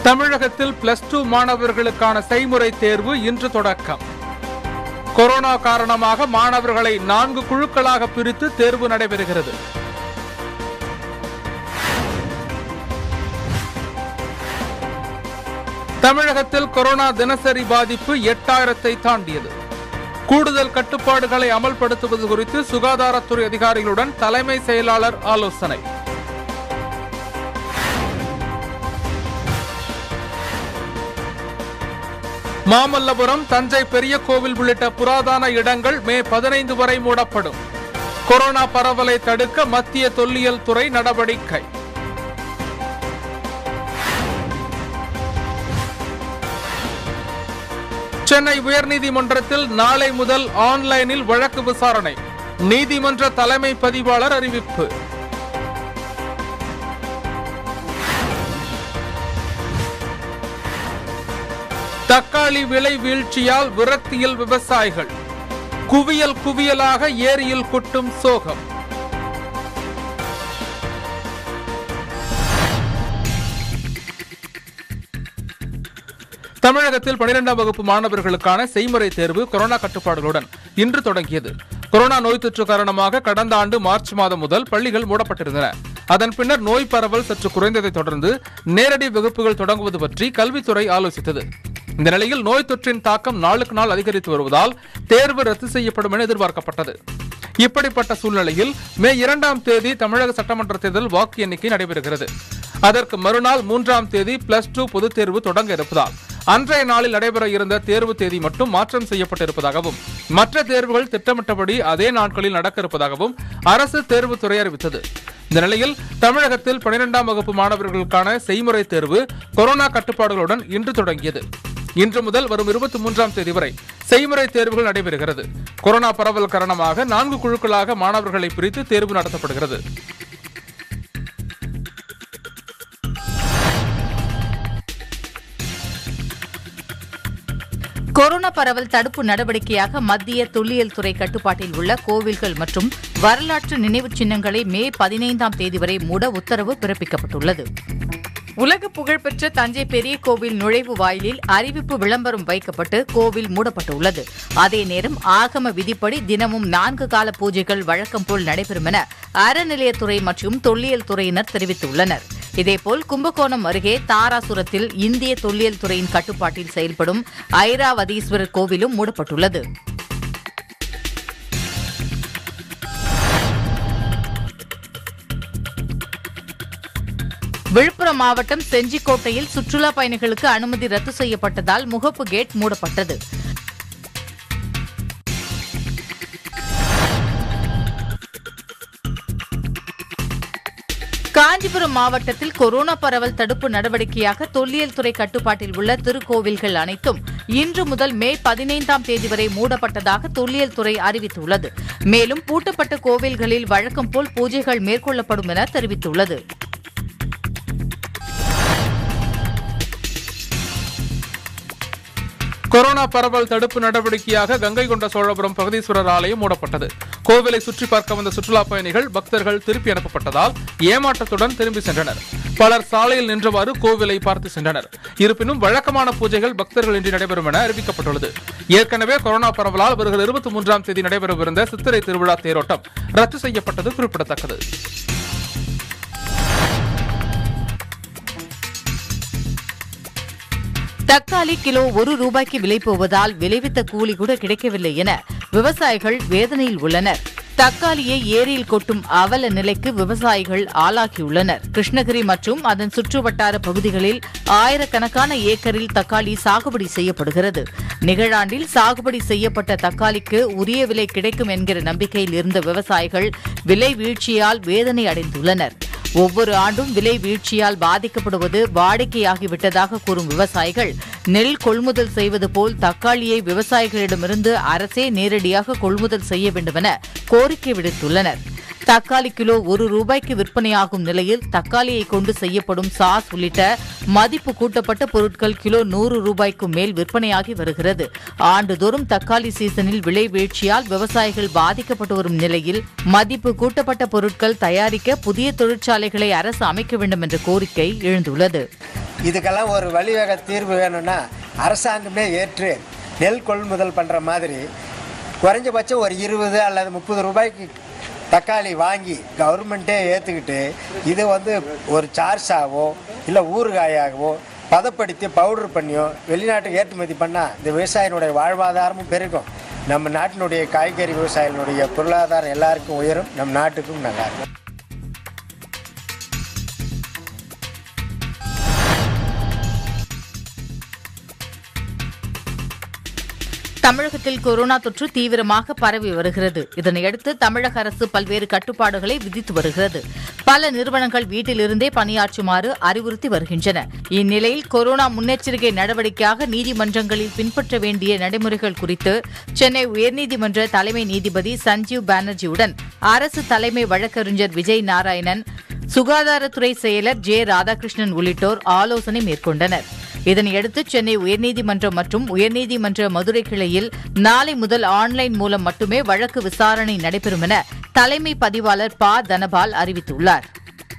தமிழகத்தில் plus two மாணவர்களுக்கான செய்முறை தேர்வு இன்று தொடக்கம் கொரோனா காரணமாக மாணவர்களை நான்கு குழுக்களாக பிரித்து தேர்வு நடைபெறுகிறது தமிழகத்தில் கொரோனா தினசரி பாதிப்பு எட்டாயிரத்தை தாண்டியது கூடுதல் கட்டுப்பாடுகளை அமல்படுத்துவது குறித்து சுகாதாரத்துறை அதிகாரிகளுடன் தலைமை செயலாளர் ஆலோசனை மாமல்லபுரம் தஞ்சை பெரிய கோவில் உள்ளிட்ட புராதன இடங்கள் மே பதினைந்து வரை மூடப்படும் கொரோனா பரவலை தடுக்க மத்திய தொல்லியல் துறை நடவடிக்கை சென்னை உயர்நீதிமன்றத்தில் நாளை முதல் ஆன்லைனில் வழக்கு விசாரணை நீதிமன்ற தலைமை பதிவாளர் அறிவிப்பு தக்காளி விலை வீழ்ச்சியால் விரக்தியில் விவசாயிகள் குவியல் குவியலாக ஏரியில் கொட்டும் சோகம் தமிழகத்தில் பனிரெண்டாம் வகுப்பு மாணவர்களுக்கான செய்முறை தேர்வு கொரோனா கட்டுப்பாடுகளுடன் இன்று தொடங்கியது கொரோனா நோய் தொற்று காரணமாக கடந்த ஆண்டு மார்ச் மாதம் முதல் பள்ளிகள் மூடப்பட்டிருந்தன அதன் பின்னர் நோய் பரவல் சற்று குறைந்ததை தொடர்ந்து நேரடி வகுப்புகள் தொடங்குவது பற்றி கல்வித்துறை ஆலோசித்தது இந்த நிலையில் நோய் தொற்றின் தாக்கம் நாளுக்கு நாள் அதிகரித்து வருவதால் தேர்வு ரத்து செய்யப்படும் என எதிர்பார்க்கப்பட்டது இப்படிப்பட்ட சூழ்நிலையில் மே இரண்டாம் தேதி தமிழக சட்டமன்ற தேர்தல் வாக்கு எண்ணிக்கை நடைபெறுகிறது அதற்கு மறுநாள் மூன்றாம் தேதி பிளஸ் டூ பொதுத் தேர்வு தொடங்க இருப்பதால் அன்றைய நாளில் நடைபெற இருந்த தேர்வு தேதி மட்டும் மாற்றம் செய்யப்பட்டிருப்பதாகவும் மற்ற தேர்வுகள் திட்டமிட்டபடி அதே நாட்களில் நடக்க இருப்பதாகவும் அரசு தேர்வுத்துறை அறிவித்தது இந்த நிலையில் தமிழகத்தில் பனிரெண்டாம் வகுப்பு மாணவர்களுக்கான செய்முறை தேர்வு கொரோனா கட்டுப்பாடுகளுடன் இன்று தொடங்கியது இன்று முதல் வரும் இருபத்தி மூன்றாம் தேதி வரை செய்முறை தேர்வுகள் நடைபெறுகிறது கொரோனா பரவல் காரணமாக நான்கு குழுக்களாக மாணவர்களை பிரித்து தேர்வு நடத்தப்படுகிறது கொரோனா பரவல் தடுப்பு நடவடிக்கையாக மத்திய தொல்லியல் துறை கட்டுப்பாட்டில் உள்ள கோவில்கள் மற்றும் வரலாற்று நினைவுச் சின்னங்களை மே பதினைந்தாம் தேதி வரை மூட உத்தரவு பிறப்பிக்கப்பட்டுள்ளது உலக புகழ்பெற்ற தஞ்சை பெரிய கோவில் நுழைவு வாயிலில் அறிவிப்பு விளம்பரம் வைக்கப்பட்டு கோவில் மூடப்பட்டுள்ளது அதே நேரம் ஆகம விதிப்படி தினமும் நான்கு கால பூஜைகள் வழக்கம் போல் நடைபெறும் என அறநிலையத்துறை மற்றும் தொல்லியல் துறையினர் தெரிவித்துள்ளனர் இதேபோல் கும்பகோணம் அருகே தாராசுரத்தில் இந்திய தொல்லியல் துறையின் கட்டுப்பாட்டில் செயல்படும் ஐராவதீஸ்வரர் கோவிலும் மூடப்பட்டுள்ளது விழுப்புரம் மாவட்டம் செஞ்சிக்கோட்டையில் சுற்றுலா பயணிகளுக்கு அனுமதி ரத்து செய்யப்பட்டதால் முகப்பு கேட் மூடப்பட்டது காஞ்சிபுரம் மாவட்டத்தில் கொரோனா பரவல் தடுப்பு நடவடிக்கையாக தொல்லியல் துறை கட்டுப்பாட்டில் உள்ள திருக்கோவில்கள் அனைத்தும் இன்று முதல் மே பதினைந்தாம் தேதி வரை மூடப்பட்டதாக தொல்லியல் துறை அறிவித்துள்ளது மேலும் பூட்டப்பட்ட கோவில்களில் வழக்கம் போல் பூஜைகள் மேற்கொள்ளப்படும் என தெரிவித்துள்ளது கொரோனா பரவல் தடுப்பு நடவடிக்கையாக கங்கை கொண்ட சோழபுரம் பிரகதீஸ்வரர் ஆலயம் மூடப்பட்டது கோவிலை சுற்றி பார்க்க வந்த சுற்றுலா பயணிகள் பக்தர்கள் திருப்பி அனுப்பப்பட்டதால் ஏமாற்றத்துடன் திரும்பி சென்றனர் பலர் சாலையில் நின்றவாறு கோவிலை பார்த்து சென்றனர் இருப்பினும் வழக்கமான பூஜைகள் பக்தர்கள் இன்றி நடைபெறும் என அறிவிக்கப்பட்டுள்ளது ஏற்கனவே கொரோனா பரவலால் வருகிற இருபத்தி மூன்றாம் தேதி நடைபெறவிருந்த சித்திரை திருவிழா தேரோட்டம் ரத்து செய்யப்பட்டது குறிப்பிடத்தக்கது தக்காளி கிலோ ஒரு ரூபாய்க்கு விலை போவதால் விளைவித்த கூலி கூட கிடைக்கவில்லை என விவசாயிகள் வேதனையில் உள்ளனர் தக்காளியை ஏரியில் கொட்டும் அவல நிலைக்கு விவசாயிகள் ஆளாகியுள்ளனர் கிருஷ்ணகிரி மற்றும் அதன் சுற்றுவட்டார பகுதிகளில் ஆயிரக்கணக்கான ஏக்கரில் தக்காளி சாகுபடி செய்யப்படுகிறது நிகழாண்டில் சாகுபடி செய்யப்பட்ட தக்காளிக்கு உரிய விலை கிடைக்கும் என்கிற நம்பிக்கையில் இருந்த விவசாயிகள் விலை வீழ்ச்சியால் வேதனை அடைந்துள்ளனர் ஒவ்வொரு ஆண்டும் விலை வீழ்ச்சியால் பாதிக்கப்படுவது வாடிக்கையாகிவிட்டதாக கூறும் விவசாயிகள் நெல் கொள்முதல் செய்வது போல் தக்காளியை விவசாயிகளிடமிருந்து அரசே நேரடியாக கொள்முதல் செய்ய வேண்டுமென கோரிக்கை விடுத்துள்ளனர் தக்காளி கிலோ ஒரு ரூபாய்க்கு விற்பனையாகும் நிலையில் தக்காளியை கொண்டு செய்யப்படும் சாஸ் உள்ளிட்ட மதிப்பு கூட்டப்பட்ட பொருட்கள் கிலோ நூறு ரூபாய்க்கு மேல் விற்பனையாகி வருகிறது ஆண்டுதோறும் தக்காளி சீசனில் விலை வீழ்ச்சியால் விவசாயிகள் பாதிக்கப்பட்டு வரும் நிலையில் மதிப்பு கூட்டப்பட்ட பொருட்கள் தயாரிக்க புதிய தொழிற்சாலைகளை அரசு அமைக்க வேண்டும் என்ற கோரிக்கை எழுந்துள்ளது இதுக்கெல்லாம் ஒரு வழிவகை தீர்வு வேணும்னா அரசாங்கமே ஏற்று நெல் கொள்முதல் பண்ணுற மாதிரி குறைஞ்சபட்சம் ஒரு இருபது அல்லது முப்பது ரூபாய்க்கு தக்காளி வாங்கி கவர்மெண்ட்டே ஏற்றுக்கிட்டு இது வந்து ஒரு சார்ஸாகவோ இல்லை ஊறுகாயாகவோ பதப்படுத்தி பவுடர் பண்ணியோ வெளிநாட்டுக்கு ஏற்றுமதி பண்ணால் இந்த விவசாயினுடைய வாழ்வாதாரமும் பெருகும் நம்ம நாட்டினுடைய காய்கறி விவசாயிகளுடைய பொருளாதாரம் எல்லாருக்கும் உயரும் நம் நாட்டுக்கும் நல்லா இருக்கும் தமிழகத்தில் கொரோனா தொற்று தீவிரமாக பரவி வருகிறது இதனையடுத்து தமிழக அரசு பல்வேறு கட்டுப்பாடுகளை விதித்து வருகிறது பல நிறுவனங்கள் வீட்டிலிருந்தே பணியாற்றுமாறு அறிவுறுத்தி வருகின்றன இந்நிலையில் கொரோனா முன்னெச்சரிக்கை நடவடிக்கையாக நீதிமன்றங்களில் பின்பற்ற வேண்டிய நடைமுறைகள் குறித்து சென்னை உயர்நீதிமன்ற தலைமை நீதிபதி சஞ்சீவ் பானர்ஜியுடன் அரசு தலைமை வழக்கறிஞர் விஜய் நாராயணன் சுகாதாரத்துறை செயலர் ஜே ராதாகிருஷ்ணன் உள்ளிட்டோர் ஆலோசனை மேற்கொண்டனர் இதனையடுத்து சென்னை உயர்நீதிமன்றம் மற்றும் உயர்நீதிமன்ற மதுரை கிளையில் நாளை முதல் ஆன்லைன் மூலம் மட்டுமே வழக்கு விசாரணை நடைபெறும் என தலைமை பதிவாளர் ப தனபால் அறிவித்துள்ளார்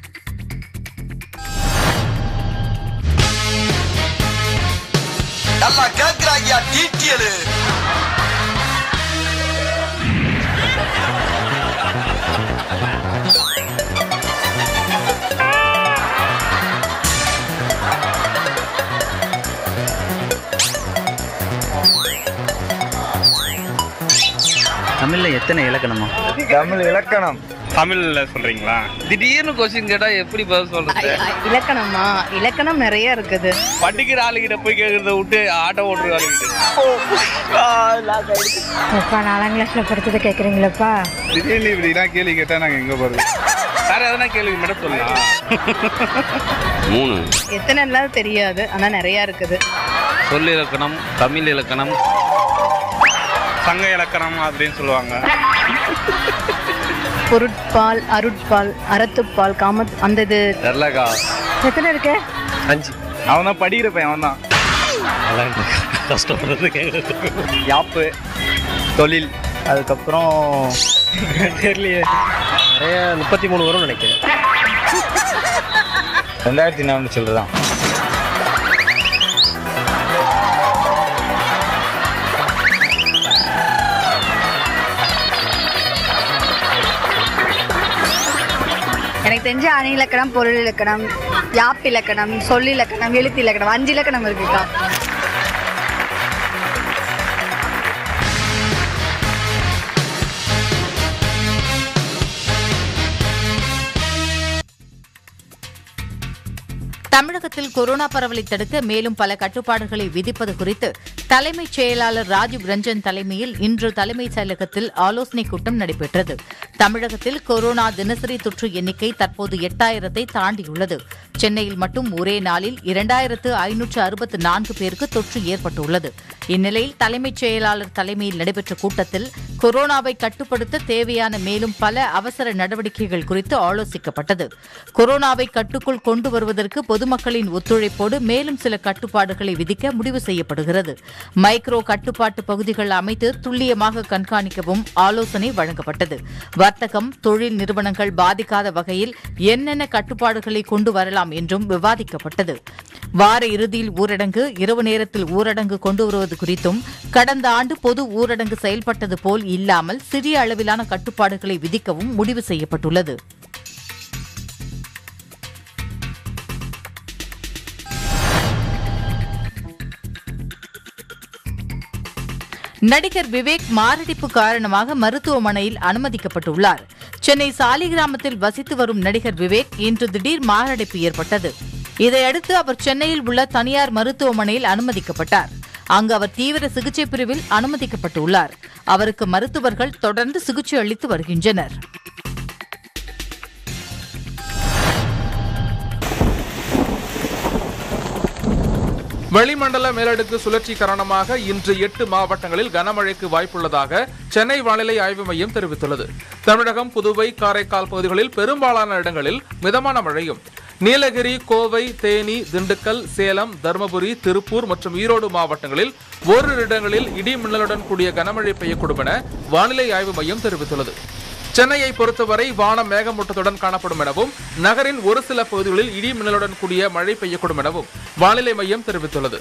நல்லா கேக்குறாங்கயா டீட்டியலு தமிழ்ல எத்தனை இலக்கணமா தமிழ் இலக்கணம் தமிழ்ல சொல்றீங்களா திடீர்னு கொஸ்டின் கேட்டா எப்படி பதில் சொல்றது இலக்கணமா இலக்கணம் நிறைய இருக்குது படிக்கிற ஆளுகிட்ட போய் கேக்குறத விட்டு ஆட்டோ ஓட்டுற ஆளுகிட்ட அப்பா நாலாம் கிளாஸ்ல படிச்சதை கேக்குறீங்களப்பா திடீர்னு இப்படிலாம் கேள்வி கேட்டா நாங்க எங்க போறது வேற எதனா கேள்வி மட்டும் சொல்லலாம் மூணு எத்தனை இல்லாத தெரியாது ஆனா நிறைய இருக்குது சொல் இலக்கணம் தமிழ் இலக்கணம் சங்க இலக்கணம் அப்படின்னு சொல்லுவாங்க பொருட்பால் அருட்பால் அறத்துப்பால் காமத் அந்த இது தெரியலக்கா எத்தனை இருக்கு அஞ்சு அவன் தான் படிக்கிற பையன் அவன் தான் கஷ்டப்படுறது யாப்பு தொழில் அதுக்கப்புறம் தெரியலையே நிறைய முப்பத்தி மூணு வரும் நினைக்கிறேன் ரெண்டாயிரத்தி நானூறு சொல்லுதான் எனக்கு தெரிஞ்ச அணி இலக்கணம் பொருள் இலக்கணம் யாப் இலக்கணம் சொல் இலக்கணம் எழுத்து இலக்கணம் அஞ்சு இலக்கணம் இருக்குக்கா தமிழகத்தில் கொரோனா பரவலை தடுக்க மேலும் பல கட்டுப்பாடுகளை விதிப்பது குறித்து தலைமைச் செயலாளர் ராஜீவ் ரஞ்சன் தலைமையில் இன்று தலைமைச் செயலகத்தில் ஆலோசனைக் கூட்டம் நடைபெற்றது தமிழகத்தில் கொரோனா தினசரி தொற்று எண்ணிக்கை தற்போது எட்டாயிரத்தை தாண்டியுள்ளது சென்னையில் மட்டும் ஒரே நாளில் இரண்டாயிரத்து ஐநூற்று அறுபத்து நான்கு பேருக்கு தொற்று ஏற்பட்டுள்ளது இந்நிலையில் தலைமைச் செயலாளர் தலைமையில் நடைபெற்ற கூட்டத்தில் கொரோனாவை கட்டுப்படுத்த தேவையான மேலும் பல அவசர நடவடிக்கைகள் குறித்து ஆலோசிக்கப்பட்டது கொரோனாவை கட்டுக்குள் கொண்டு வருவதற்கு பொதுமக்களின் ஒத்துழைப்போடு மேலும் சில கட்டுப்பாடுகளை விதிக்க முடிவு செய்யப்படுகிறது மைக்ரோ கட்டுப்பாட்டு பகுதிகள் அமைத்து துல்லியமாக கண்காணிக்கவும் ஆலோசனை வழங்கப்பட்டது வர்த்தகம் தொழில் நிறுவனங்கள் பாதிக்காத வகையில் என்னென்ன கட்டுப்பாடுகளை கொண்டு வரலாம் என்றும் விவாதிக்கப்பட்டது வார இறுதியில் ஊரடங்கு இரவு நேரத்தில் ஊரடங்கு கொண்டு வருவது குறித்தும் கடந்த ஆண்டு பொது ஊரடங்கு செயல்பட்டது போல் இல்லாமல் சிறிய அளவிலான கட்டுப்பாடுகளை விதிக்கவும் முடிவு செய்யப்பட்டுள்ளது நடிகர் விவேக் மாரடைப்பு காரணமாக மருத்துவமனையில் அனுமதிக்கப்பட்டுள்ளார் சென்னை சாலிகிராமத்தில் வசித்து வரும் நடிகர் விவேக் இன்று திடீர் மாரடைப்பு ஏற்பட்டது இதையடுத்து அவர் சென்னையில் உள்ள தனியார் மருத்துவமனையில் அனுமதிக்கப்பட்டார் அங்கு அவர் தீவிர சிகிச்சை பிரிவில் அனுமதிக்கப்பட்டுள்ளார் அவருக்கு மருத்துவர்கள் தொடர்ந்து சிகிச்சை அளித்து வருகின்றனர் வளிமண்டல மேலடுக்கு சுழற்சி காரணமாக இன்று எட்டு மாவட்டங்களில் கனமழைக்கு வாய்ப்புள்ளதாக சென்னை வானிலை ஆய்வு மையம் தெரிவித்துள்ளது தமிழகம் புதுவை காரைக்கால் பகுதிகளில் பெரும்பாலான இடங்களில் மிதமான மழையும் நீலகிரி கோவை தேனி திண்டுக்கல் சேலம் தருமபுரி திருப்பூர் மற்றும் ஈரோடு மாவட்டங்களில் ஓரிரு இடங்களில் இடி மின்னலுடன் கூடிய கனமழை பெய்யக்கூடும் என வானிலை ஆய்வு மையம் தெரிவித்துள்ளது சென்னையை பொறுத்தவரை வானம் மேகமூட்டத்துடன் காணப்படும் எனவும் நகரின் ஒரு சில பகுதிகளில் இடி மின்னலுடன் கூடிய மழை பெய்யக்கூடும் எனவும் வானிலை மையம் தெரிவித்துள்ளது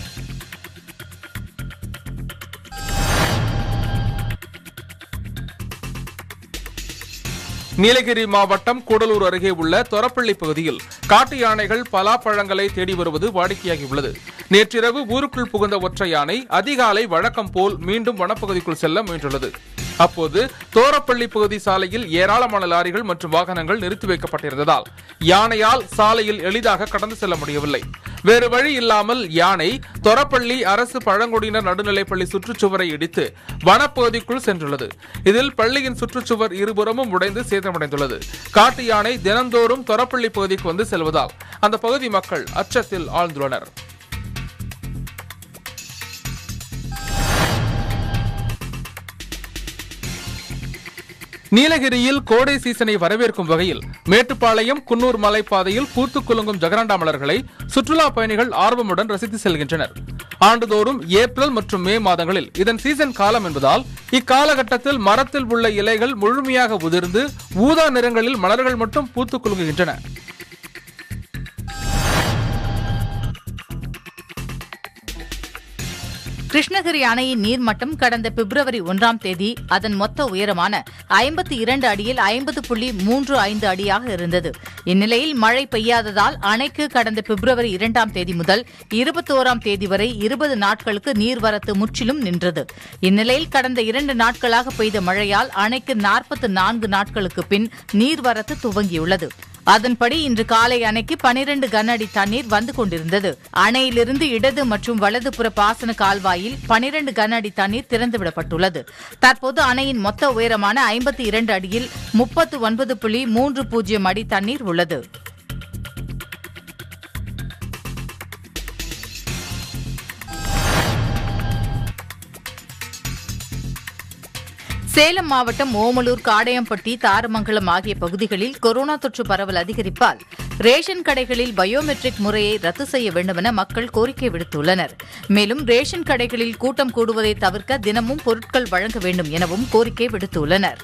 நீலகிரி மாவட்டம் கூடலூர் அருகே உள்ள தொரப்பள்ளி பகுதியில் காட்டு யானைகள் பலாப்பழங்களை தேடி வருவது வாடிக்கையாகியுள்ளது நேற்றிரவு ஊருக்குள் புகுந்த ஒற்றை யானை அதிகாலை வழக்கம் போல் மீண்டும் வனப்பகுதிக்குள் செல்ல முயன்றுள்ளது அப்போது தோரப்பள்ளி பகுதி சாலையில் ஏராளமான லாரிகள் மற்றும் வாகனங்கள் நிறுத்தி வைக்கப்பட்டிருந்ததால் யானையால் சாலையில் எளிதாக கடந்து செல்ல முடியவில்லை வேறு வழி இல்லாமல் யானை தொரப்பள்ளி அரசு பழங்குடியினர் நடுநிலைப்பள்ளி சுற்றுச்சுவரை இடித்து வனப்பகுதிக்குள் சென்றுள்ளது இதில் பள்ளியின் சுற்றுச்சுவர் இருபுறமும் உடைந்து சேதமடைந்துள்ளது காட்டு யானை தினந்தோறும் தொரப்பள்ளி பகுதிக்கு வந்து செல்வதால் அந்த பகுதி மக்கள் அச்சத்தில் ஆழ்ந்துள்ளனர் நீலகிரியில் கோடை சீசனை வரவேற்கும் வகையில் மேட்டுப்பாளையம் குன்னூர் மலைப்பாதையில் பூத்து குலுங்கும் ஜெகரண்டா மலர்களை சுற்றுலா பயணிகள் ஆர்வமுடன் ரசித்து செல்கின்றனர் ஆண்டுதோறும் ஏப்ரல் மற்றும் மே மாதங்களில் இதன் சீசன் காலம் என்பதால் இக்காலகட்டத்தில் மரத்தில் உள்ள இலைகள் முழுமையாக உதிர்ந்து ஊதா நிறங்களில் மலர்கள் மட்டும் பூத்து குலுங்குகின்றன கிருஷ்ணகிரி அணையின் நீர்மட்டம் கடந்த பிப்ரவரி ஒன்றாம் தேதி அதன் மொத்த உயரமான ஐம்பத்தி இரண்டு அடியில் ஐம்பது புள்ளி மூன்று ஐந்து அடியாக இருந்தது இந்நிலையில் மழை பெய்யாததால் அணைக்கு கடந்த பிப்ரவரி இரண்டாம் தேதி முதல் இருபத்தோராம் தேதி வரை இருபது நாட்களுக்கு நீர்வரத்து முற்றிலும் நின்றது இந்நிலையில் கடந்த இரண்டு நாட்களாக பெய்த மழையால் அணைக்கு நாற்பத்து நான்கு நாட்களுக்கு பின் நீர்வரத்து துவங்கியுள்ளது அதன்படி இன்று காலை அணைக்கு பனிரண்டு கன அடி தண்ணீர் வந்து கொண்டிருந்தது அணையிலிருந்து இடது மற்றும் வலதுபுற பாசன கால்வாயில் பனிரண்டு கன அடி தண்ணீர் திறந்துவிடப்பட்டுள்ளது தற்போது அணையின் மொத்த உயரமான ஐம்பத்தி இரண்டு அடியில் முப்பத்து ஒன்பது புள்ளி மூன்று பூஜ்ஜியம் அடி தண்ணீர் உள்ளது சேலம் மாவட்டம் ஓமலூர் காடையம்பட்டி தாரமங்கலம் ஆகிய பகுதிகளில் கொரோனா தொற்று பரவல் அதிகரிப்பால் ரேஷன் கடைகளில் பயோமெட்ரிக் முறையை ரத்து செய்ய வேண்டுமென மக்கள் கோரிக்கை விடுத்துள்ளனர் மேலும் ரேஷன் கடைகளில் கூட்டம் கூடுவதை தவிர்க்க தினமும் பொருட்கள் வழங்க வேண்டும் எனவும் கோரிக்கை விடுத்துள்ளனர்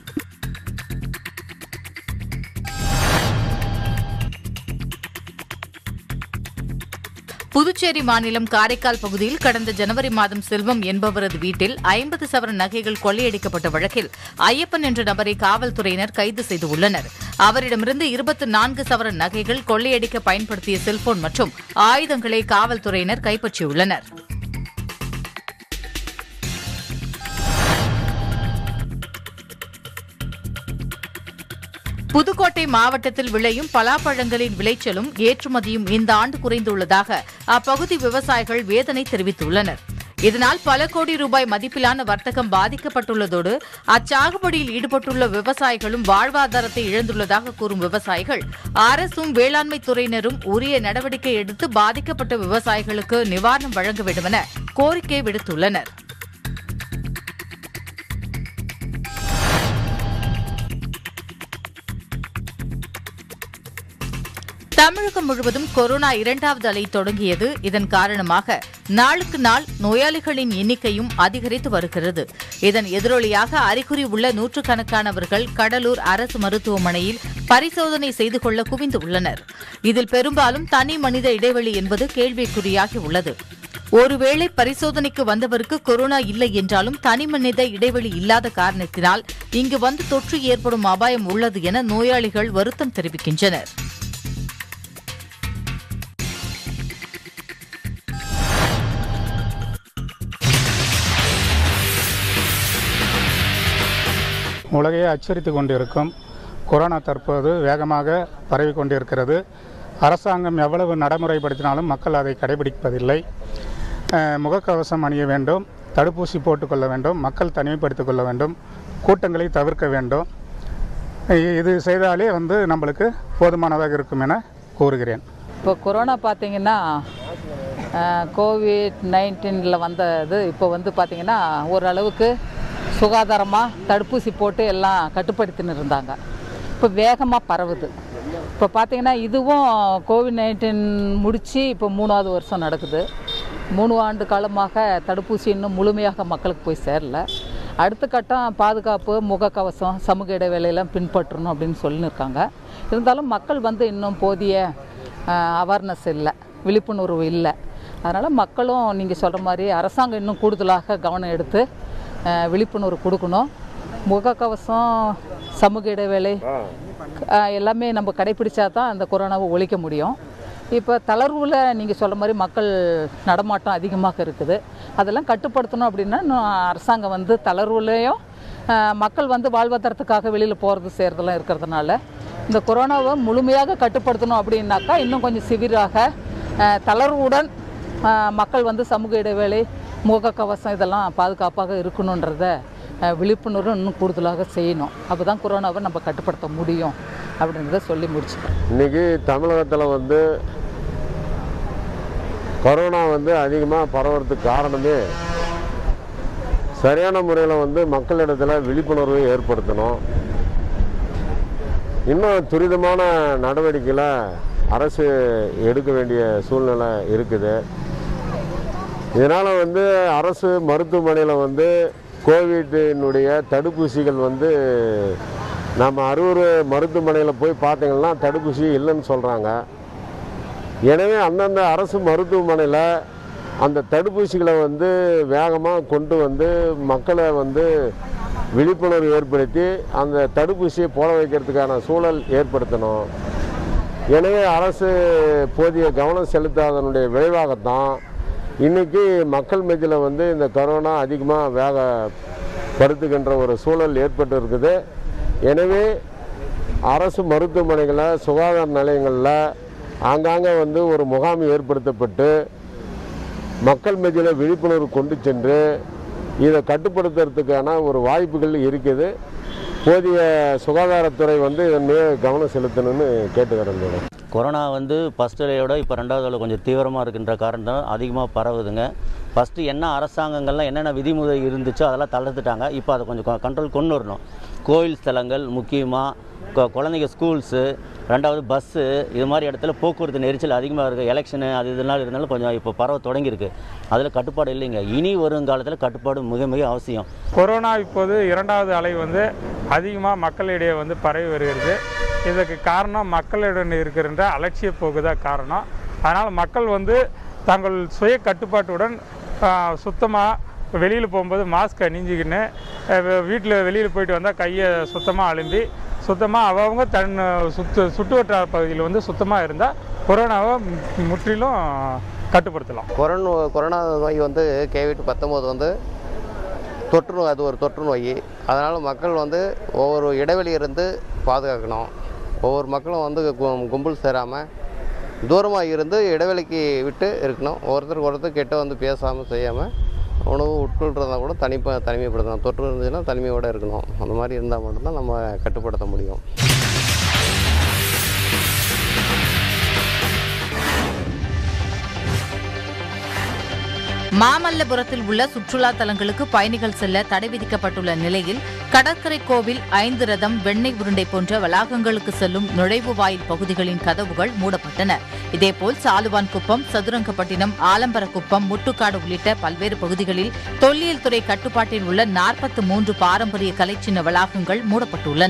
புதுச்சேரி மாநிலம் காரைக்கால் பகுதியில் கடந்த ஜனவரி மாதம் செல்வம் என்பவரது வீட்டில் ஐம்பது சவரன் நகைகள் கொள்ளையடிக்கப்பட்ட வழக்கில் ஐயப்பன் என்ற நபரை காவல்துறையினர் கைது செய்துள்ளனர் அவரிடமிருந்து இருபத்தி நான்கு சவரன் நகைகள் கொள்ளையடிக்க பயன்படுத்திய செல்போன் மற்றும் ஆயுதங்களை காவல்துறையினர் கைப்பற்றியுள்ளனர் புதுக்கோட்டை மாவட்டத்தில் விளையும் பலாப்பழங்களின் விளைச்சலும் ஏற்றுமதியும் இந்த ஆண்டு குறைந்துள்ளதாக அப்பகுதி விவசாயிகள் வேதனை தெரிவித்துள்ளனர் இதனால் பல கோடி ரூபாய் மதிப்பிலான வர்த்தகம் பாதிக்கப்பட்டுள்ளதோடு அச்சாகுபடியில் ஈடுபட்டுள்ள விவசாயிகளும் வாழ்வாதாரத்தை இழந்துள்ளதாக கூறும் விவசாயிகள் அரசும் வேளாண்மை துறையினரும் உரிய நடவடிக்கை எடுத்து பாதிக்கப்பட்ட விவசாயிகளுக்கு நிவாரணம் வழங்க வேண்டுமென கோரிக்கை விடுத்துள்ளனர் தமிழகம் முழுவதும் கொரோனா இரண்டாவது அலை தொடங்கியது இதன் காரணமாக நாளுக்கு நாள் நோயாளிகளின் எண்ணிக்கையும் அதிகரித்து வருகிறது இதன் எதிரொலியாக அறிகுறி உள்ள நூற்றுக்கணக்கானவர்கள் கடலூர் அரசு மருத்துவமனையில் பரிசோதனை செய்து கொள்ள குவிந்து உள்ளனர் இதில் பெரும்பாலும் தனி மனித இடைவெளி என்பது கேள்விக்குறியாகி உள்ளது ஒருவேளை பரிசோதனைக்கு வந்தவருக்கு கொரோனா இல்லை என்றாலும் தனி மனித இடைவெளி இல்லாத காரணத்தினால் இங்கு வந்து தொற்று ஏற்படும் அபாயம் உள்ளது என நோயாளிகள் வருத்தம் தெரிவிக்கின்றனர் உலகையே அச்சுறுத்தி கொண்டிருக்கும் கொரோனா தற்போது வேகமாக பரவி கொண்டிருக்கிறது அரசாங்கம் எவ்வளவு நடைமுறைப்படுத்தினாலும் மக்கள் அதை கடைபிடிப்பதில்லை அஹ், முகக்கவசம் அணிய வேண்டும் தடுப்பூசி போட்டுக்கொள்ள வேண்டும் மக்கள் தனிமைப்படுத்திக் கொள்ள வேண்டும் கூட்டங்களை தவிர்க்க வேண்டும் இ- இது செய்தாலே வந்து நம்மளுக்கு போதுமானதாக இருக்கும் என கூறுகிறேன் இப்போ கொரோனா பார்த்தீங்கன்னா கோவிட் நைன்டீனில் வந்தது இப்போ வந்து பார்த்தீங்கன்னா ஓரளவுக்கு சுகாதாரமாக தடுப்பூசி போட்டு எல்லாம் கட்டுப்படுத்தின்னு இருந்தாங்க இப்போ வேகமாக பரவுது இப்போ பார்த்தீங்கன்னா இதுவும் கோவிட் நைன்டீன் முடித்து இப்போ மூணாவது வருஷம் நடக்குது மூணு ஆண்டு காலமாக தடுப்பூசி இன்னும் முழுமையாக மக்களுக்கு போய் சேரல அடுத்த கட்டம் பாதுகாப்பு முகக்கவசம் சமூக இடைவேளையெல்லாம் பின்பற்றணும் அப்படின்னு சொல்லியிருக்காங்க இருந்தாலும் மக்கள் வந்து இன்னும் போதிய அவேர்னஸ் இல்லை விழிப்புணர்வு இல்லை அதனால் மக்களும் நீங்கள் சொல்கிற மாதிரி அரசாங்கம் இன்னும் கூடுதலாக கவனம் எடுத்து அஹ், விழிப்புணர்வு கொடுக்கணும் முகக்கவசம் சமூக இடைவேளை அஹ், எல்லாமே நம்ம கடைப்பிடிச்சா தான் அந்த கொரோனாவை ஒழிக்க முடியும் இப்போ தளர்வில் நீங்கள் சொல்கிற மாதிரி மக்கள் நடமாட்டம் அதிகமாக இருக்குது அதெல்லாம் கட்டுப்படுத்தணும் அப்படின்னா இன்னும் அரசாங்கம் வந்து தளர்வுலேயும் அஹ், மக்கள் வந்து வாழ்வாதாரத்துக்காக வெளியில் போகிறது செய்கிறதெல்லாம் இருக்கிறதுனால இந்த கொரோனாவை முழுமையாக கட்டுப்படுத்தணும் அப்படின்னாக்கா இன்னும் கொஞ்சம் சிவிராக அஹ், தளர்வுடன் அஹ், மக்கள் வந்து சமூக இடைவேளை முகக்கவசம் இதெல்லாம் பாதுகாப்பாக இருக்கணுன்றத அஹ், விழிப்புணர்வு இன்னும் கூடுதலாக செய்யணும் அப்போ தான் கொரோனாவை நம்ம கட்டுப்படுத்த முடியும் அப்படின்றத சொல்லி முடிச்சுக்கிறேன் இன்னைக்கு தமிழகத்தில் வந்து கொரோனா வந்து அதிகமாக பரவுறதுக்கு காரணமே சரியான முறையில் வந்து மக்களிடத்தில் விழிப்புணர்வை ஏற்படுத்தணும் இன்னும் துரிதமான நடவடிக்கைகளை அரசு எடுக்க வேண்டிய சூழ்நிலை இருக்குது இதனால் வந்து அரசு மருத்துவமனையில் வந்து கோவிட்டினுடைய தடுப்பூசிகள் வந்து நம்ம அரூர் மருத்துவமனையில் போய் பார்த்தீங்கன்னா தடுப்பூசி இல்லைன்னு சொல்கிறாங்க எனவே அந்தந்த அரசு மருத்துவமனையில் அந்த தடுப்பூசிகளை வந்து வேகமாக கொண்டு வந்து மக்களை வந்து விழிப்புணர்வு ஏற்படுத்தி அந்த தடுப்பூசியை போட வைக்கிறதுக்கான சூழல் ஏற்படுத்தணும் எனவே அரசு போதிய கவனம் செலுத்தாதனுடைய விளைவாகத்தான் இன்னைக்கு மக்கள் மத்தியில் வந்து இந்த கொரோனா அதிகமாக வேகப்படுத்துகின்ற ஒரு சூழல் ஏற்பட்டு இருக்குது எனவே அரசு மருத்துவமனைகளில் சுகாதார நிலையங்களில் ஆங்காங்கே வந்து ஒரு முகாம் ஏற்படுத்தப்பட்டு மக்கள் மத்தியில் விழிப்புணர்வு கொண்டு சென்று இதை கட்டுப்படுத்துறதுக்கான ஒரு வாய்ப்புகள் இருக்குது போதிய சுகாதாரத்துறை வந்து இதன் மீது கவனம் செலுத்தணும்னு கேட்டுக்கிறேன் மேடம் கொரோனா வந்து ஃபஸ்ட் அலையோட இப்போ ரெண்டாவது அலை கொஞ்சம் தீவிரமாக இருக்கின்ற காரணம் அதிகமாக பரவுதுங்க ஃபஸ்ட்டு என்ன அரசாங்கங்கள்லாம் என்னென்ன விதிமுறை இருந்துச்சோ அதெல்லாம் தளர்த்துட்டாங்க இப்போ அதை கொஞ்சம் கண்ட்ரோல் கொண்டு வரணும் கோயில் ஸ்தலங்கள் முக்கியமாக குழந்தைங்க ஸ்கூல்ஸு ரெண்டாவது பஸ்ஸு இது மாதிரி இடத்துல போக்குவரத்து நெரிசல் அதிகமாக இருக்குது எலெக்ஷனு அது இதெல்லாம் இருந்தாலும் கொஞ்சம் இப்போ பரவ தொடங்கியிருக்கு அதில் கட்டுப்பாடு இல்லைங்க இனி வருங்காலத்தில் கட்டுப்பாடு மிக மிக அவசியம் கொரோனா இப்போது இரண்டாவது அலை வந்து அதிகமாக மக்களிடையே வந்து பரவி வருகிறது இதற்கு காரணம் மக்களிடம் இருக்கிற அலட்சிய போக்கு தான் காரணம் அதனால் மக்கள் வந்து தங்கள் சுய கட்டுப்பாட்டுடன் சுத்தமாக வெளியில் போகும்போது மாஸ்க் அணிஞ்சிக்கின்னு வீட்டில் வெளியில் போயிட்டு வந்தால் கையை சுத்தமாக அலும்பி சுத்தமாக அவங்கவுங்க தன் சுற்று சுற்று வட்டார பகுதியில் வந்து சுத்தமாக இருந்தால் கொரோனாவை முற்றிலும் கட்டுப்படுத்தலாம் கொரோனா கொரோனா நோய் வந்து கோவிட் பத்தொம்போது வந்து தொற்று நோய் அது ஒரு தொற்று நோய் அதனால் மக்கள் வந்து ஒவ்வொரு இடைவெளி இருந்து பாதுகாக்கணும் ஒவ்வொரு மக்களும் வந்து கு- கும்பல் சேராமல் தூரமாக இருந்து இடைவெளிக்கு விட்டு இருக்கணும் ஒருத்தருக்கு ஒருத்தர் கெட்ட வந்து பேசாமல் செய்யாமல் உணவு உட்கொள்றதா கூட தனிப்ப தனிமைப்படுத்தணும் தொற்று இருந்துச்சுன்னா தனிமையோடு இருக்கணும் அந்த மாதிரி இருந்தால் மட்டும்தான் நம்ம கட்டுப்படுத்த முடியும் மாமல்லபுரத்தில் உள்ள சுற்றுலா தலங்களுக்கு பயணிகள் செல்ல தடை விதிக்கப்பட்டுள்ள நிலையில் கடற்கரை கோவில் ஐந்து ரதம் வெண்ணெய் உருண்டை போன்ற வளாகங்களுக்கு செல்லும் நுழைவு வாயில் பகுதிகளின் கதவுகள் மூடப்பட்டன இதேபோல் சாலுவான் குப்பம் சதுரங்கப்பட்டினம் ஆலம்பரக்குப்பம் முட்டுக்காடு உள்ளிட்ட பல்வேறு பகுதிகளில் தொல்லியல் துறை கட்டுப்பாட்டில் உள்ள நாற்பத்து மூன்று பாரம்பரிய கலைச்சின்ன வளாகங்கள் மூடப்பட்டுள்ளன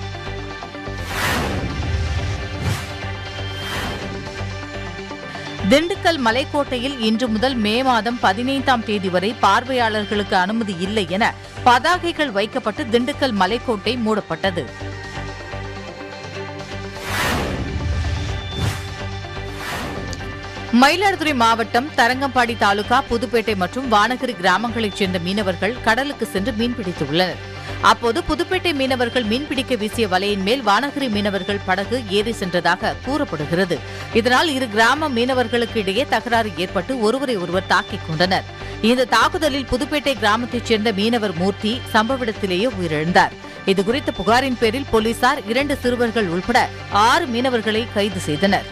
திண்டுக்கல் மலைக்கோட்டையில் இன்று முதல் மே மாதம் பதினைந்தாம் தேதி வரை பார்வையாளர்களுக்கு அனுமதி இல்லை என பதாகைகள் வைக்கப்பட்டு திண்டுக்கல் மலைக்கோட்டை மூடப்பட்டது மயிலாடுதுறை மாவட்டம் தரங்கம்பாடி தாலுகா புதுப்பேட்டை மற்றும் வானகிரி கிராமங்களைச் சேர்ந்த மீனவர்கள் கடலுக்கு சென்று மீன்பிடித்துள்ளனர் அப்போது புதுப்பேட்டை மீனவர்கள் மீன்பிடிக்க வீசிய வலையின் மேல் வானகிரி மீனவர்கள் படகு ஏறி சென்றதாக கூறப்படுகிறது இதனால் இரு கிராம மீனவர்களுக்கு இடையே தகராறு ஏற்பட்டு ஒருவரை ஒருவர் தாக்கிக் கொண்டனர் இந்த தாக்குதலில் புதுப்பேட்டை கிராமத்தைச் சேர்ந்த மீனவர் மூர்த்தி சம்பவ இடத்திலேயே உயிரிழந்தார் இதுகுறித்த புகாரின் பேரில் போலீசார் இரண்டு சிறுவர்கள் உள்பட ஆறு மீனவர்களை கைது செய்தனர்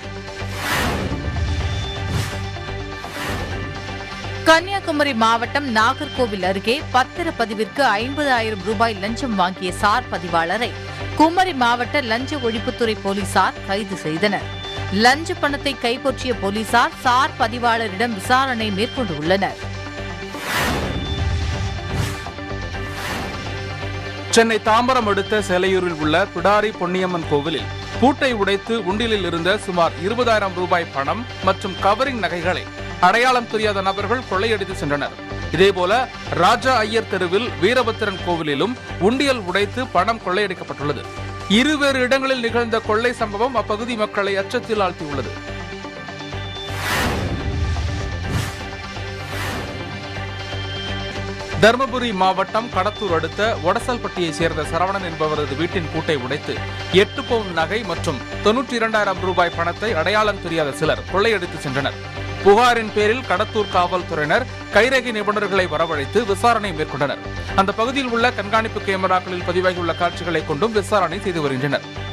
கன்னியாகுமரி மாவட்டம் நாகர்கோவில் அருகே பத்திரப்பதிவிற்கு ஐம்பதாயிரம் ரூபாய் லஞ்சம் வாங்கிய சார் பதிவாளரை குமரி மாவட்ட லஞ்ச ஒழிப்புத்துறை போலீசார் கைது செய்தனர் லஞ்ச பணத்தை கைப்பற்றிய போலீசார் சார் பதிவாளரிடம் விசாரணை மேற்கொண்டுள்ளனர் சென்னை தாம்பரம் அடுத்த சேலையூரில் உள்ள பிடாரி பொன்னியம்மன் கோவிலில் பூட்டை உடைத்து உண்டிலில் இருந்த சுமார் இருபதாயிரம் ரூபாய் பணம் மற்றும் கவரிங் நகைகளை அடையாளம் தெரியாத நபர்கள் கொள்ளையடித்து சென்றனர் இதேபோல ராஜா ஐயர் தெருவில் வீரபத்திரன் கோவிலிலும் உண்டியல் உடைத்து பணம் கொள்ளையடிக்கப்பட்டுள்ளது இருவேறு இடங்களில் நிகழ்ந்த கொள்ளை சம்பவம் அப்பகுதி மக்களை அச்சத்தில் ஆழ்த்தியுள்ளது தருமபுரி மாவட்டம் கடத்தூர் அடுத்த ஒடசல்பட்டியை சேர்ந்த சரவணன் என்பவரது வீட்டின் பூட்டை உடைத்து எட்டு பவுன் நகை மற்றும் தொன்னூற்றி இரண்டாயிரம் ரூபாய் பணத்தை அடையாளம் தெரியாத சிலர் கொள்ளையடித்து சென்றனர் புகாரின் பேரில் கடத்தூர் காவல்துறையினர் கைரேகை நிபுணர்களை வரவழைத்து விசாரணை மேற்கொண்டனர் அந்த பகுதியில் உள்ள கண்காணிப்பு கேமராக்களில் பதிவாகியுள்ள காட்சிகளை கொண்டும் விசாரணை செய்து வருகின்றனர்